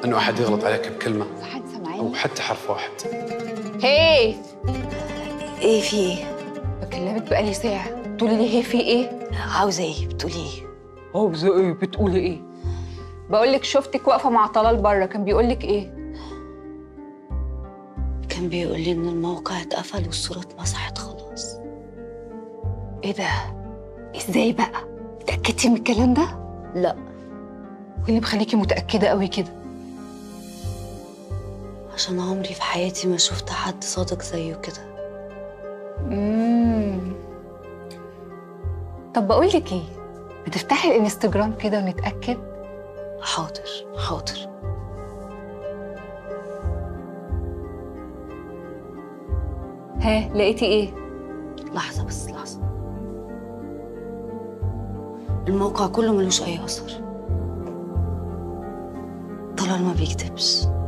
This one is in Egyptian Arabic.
انه احد يغلط عليك بكلمه حد او سامعاني حتى حرف واحد هي ايه في ايه بكلمك بقالي ساعه تقولي لي هي في ايه عاوزه ايه بتقولي ايه عاوزه ايه بتقولي ايه بقول لك شفتك واقفه مع طلال بره كان بيقول لك ايه كان بيقول لي ان الموقع اتقفل والصوره اتمسحت خلاص ايه ده ازاي بقى اتاكدتي من الكلام ده لا وايه اللي مخليكي متاكده قوي كده عشان عمري في حياتي ما شفت حد صادق زيه كده امم طب بقول لك ايه ما تفتحي الانستجرام كده ونتاكد حاضر حاضر ها لقيتي ايه لحظه بس لحظه الموقع كله ملوش اي اثر طلال ما بيكتبش